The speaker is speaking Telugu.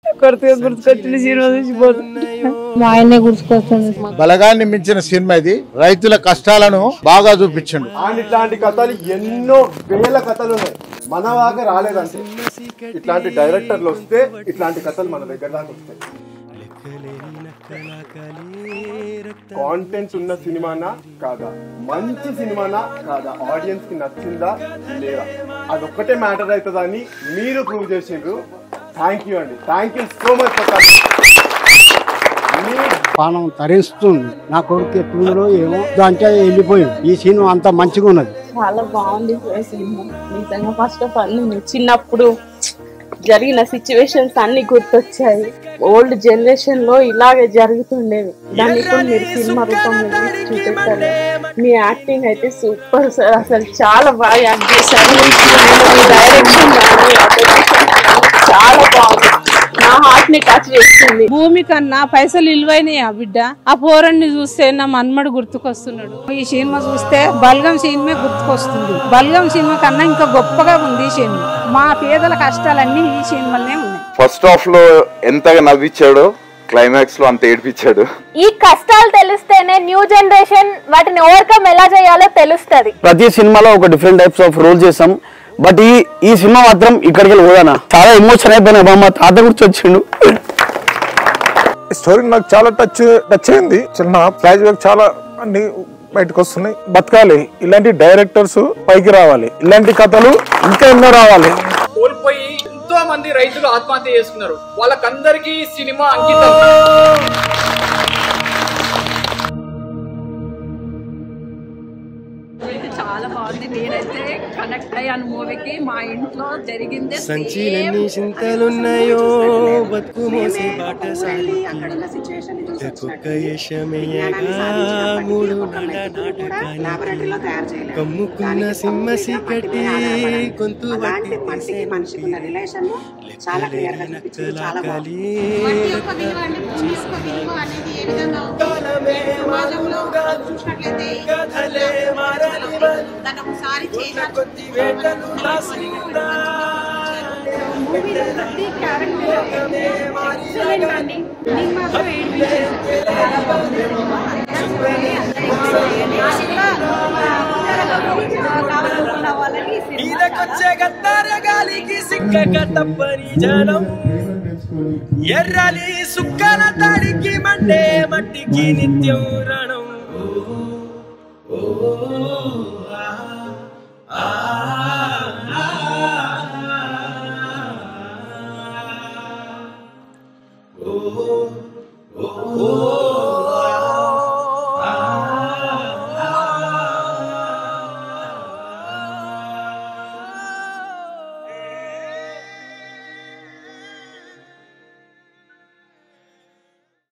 కొరతగా గుర్తుకొచ్చిన సినిమా చూసిపోతుంది మా ఆయన్నే గుర్తుకొస్తుంది బలగాన్ని మించిన సినిమా ఇది రైతుల కష్టాలను బాగా చూపించండు అండ్ ఇట్లాంటి కథలు ఎన్నో వేల కథలు ఉన్నాయి మన దాకా రాలేదంటే ఇట్లాంటి డైరెక్టర్లు వస్తే ఇట్లాంటి కథలు మన దగ్గర దాకా వస్తాయి కాంటెంట్ ఉన్న సినిమానా కాదా మంచి సినిమానా కాదా ఆడియన్స్ కి నచ్చిందా లేదా అదొక్కటే మ్యాటర్ అవుతుందని మీరు ప్రూవ్ చేసిండ్రు థ్యాంక్ యూ అండి thank you so much for మీ పానం తరిస్తుంది నా కొడుకు ఎట్లుందో ఏమో అంటే వెళ్ళిపోయింది ఈ సినిమా అంత మంచిగా ఉన్నది చాలా బాగుంది సినిమా నిజంగా ఫస్ట్ ఆఫ్ ఆల్ నేను చిన్నప్పుడు జరిగిన సిచ్యువేషన్స్ అన్ని గుర్తొచ్చాయి ఓల్డ్ జనరేషన్ లో ఇలాగే జరుగుతుండేవి దాన్ని ఇప్పుడు మీరు సినిమా రూపంలో తీసి చూపెట్టారు మీ యాక్టింగ్ అయితే సూపర్ సార్ అసలు చాలా బాగా యాక్ట్ చేశారు మీ డైరెక్షన్ కానీ opposition కానీ చాలా బాగుంది నా హార్ట్ ని టచ్ చేస్తుంది భూమి కన్నా పైసలు ఇలువైనాయి ఆ బిడ్డ ఆ పోరన్ని చూస్తే నా మన్మడు గుర్తుకొస్తున్నాడు ఈ సినిమా చూస్తే బల్గం సినిమా గుర్తుకొస్తుంది బల్గం సినిమా కన్నా ఇంకా గొప్పగా ఉంది ఈ సినిమా మా పేదల కష్టాలన్నీ ఈ సినిమాలోనే ఉన్నాయి ఫస్ట్ హాఫ్ లో ఎంతగా నవ్వించాడో క్లైమాక్స్ లో అంత ఏడిపించాడు ఈ కష్టాలు తెలిస్తేనే న్యూ జనరేషన్ వాటిని ఓవర్కమ్ ఎలా చేయాలో తెలుస్తది ప్రతి సినిమాలో ఒక డిఫరెంట్ టైప్స్ ఆఫ్ రోల్ చేసాం బట్ ఈ ఈ సినిమా మాత్రం ఇక్కడికి వెళ్ళి పోదానా చాలా ఎమోషన్ అయిపోయినా మా అమ్మ తాత గురించి వచ్చిండు స్టోరీ నాకు చాలా టచ్ టచ్ అయింది చిన్న ఫ్లాష్ బ్యాక్ చాలా అన్ని బయటకు వస్తున్నాయి బతకాలి ఇలాంటి డైరెక్టర్స్ పైకి రావాలి ఇలాంటి కథలు ఇంకా ఎన్నో రావాలి కోల్పోయి ఎంతో మంది రైతులు ఆత్మహత్య చేసుకున్నారు వాళ్ళకందరికీ ఈ సినిమా అంకితం చాలా బాగుంది నేనైతే కనెక్ట్ అయ్యాను మూవీకి మా ఇంట్లో జరిగింది సంచిలన్నీ చింతలున్నాయో బతుకు మోసే బాట ఒక్కొక్క యశమయ్యగా మూడు నడ నాటకానికి కమ్ముకున్న సింహ సికటి గొంతు బట్టి నక్కలాకలి ఈదకొచ్చే గత్తార గాలికి సిక్కక తప్పని జనం ఎర్రని సుక్కల తాడికి మండే మట్టికి నిత్యం రణం